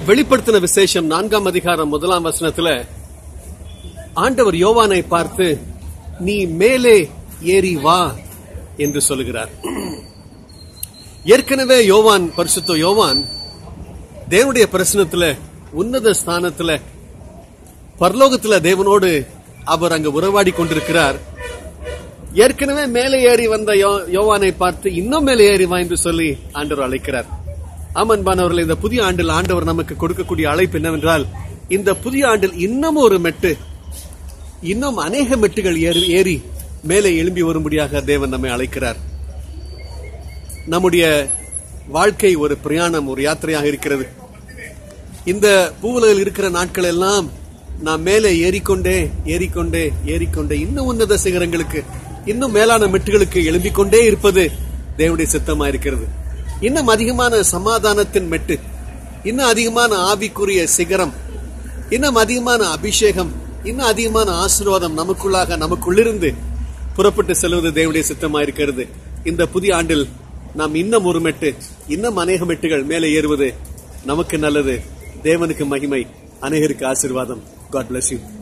வெளிப்படுத்தின விசேஷம் நான்காம் அதிகாரம் முதலாம் வசனத்துல ஆண்டவர் யோவானை பார்த்து நீ மேலே ஏறி வா என்று சொல்லுகிறார் ஏற்கனவே யோவான் பரிசுத்த யோவான் தேவனுடைய பிரசனத்துல உன்னத ஸ்தானத்துல பரலோகத்துல தேவனோடு அவர் அங்க உறவாடி கொண்டிருக்கிறார் ஏற்கனவே மேலே ஏறி வந்த யோ- யோவானை பார்த்து இன்னும் மேலே ஏறி வா என்று சொல்லி ஆண்டவர் அழைக்கிறார் ஆமன்பானவர்கள் இந்த புதிய ஆண்டில் ஆண்டவர் நமக்கு கொடுக்கக்கூடிய அழைப்பு என்னவென்றால் இந்த புதிய ஆண்டில் இன்னும் ஒரு மெட்டு இன்னும் அநேக மெட்டுகள் ஏறி ஏறி மேலே எழும்பி வரும்படியாக தேவன் நம்மை அழைக்கிறார் நம்முடைய வாழ்க்கை ஒரு பிரயாணம் ஒரு யாத்திரையாக இருக்கிறது இந்த பூவுலகில் இருக்கிற நாட்கள் எல்லாம் நாம் மேலே ஏறிக்கொண்டே ஏறிக்கொண்டே ஏறிக்கொண்டே இன்னும் உன்னத சிகரங்களுக்கு இன்னும் மேலான மெட்டுகளுக்கு எழும்பிக் கொண்டே இருப்பது தேவனுடைய சித்தமா இருக்கிறது இன்னும் அதிகமான சமாதானத்தின் மெட்டு இன்னும் அதிகமான ஆவிக்குரிய சிகரம் இன்னும் அதிகமான அபிஷேகம் இன்னும் அதிகமான ஆசீர்வாதம் நமக்குள்ளாக நமக்குள்ளிருந்து புறப்பட்டு செல்வது தேவனுடைய சித்தமா இருக்கிறது இந்த புதிய ஆண்டில் நாம் இன்னும் ஒரு மெட்டு இன்னும் அநேக மெட்டுகள் மேலே ஏறுவது நமக்கு நல்லது தேவனுக்கு மகிமை அநேகருக்கு ஆசீர்வாதம் காட் bless you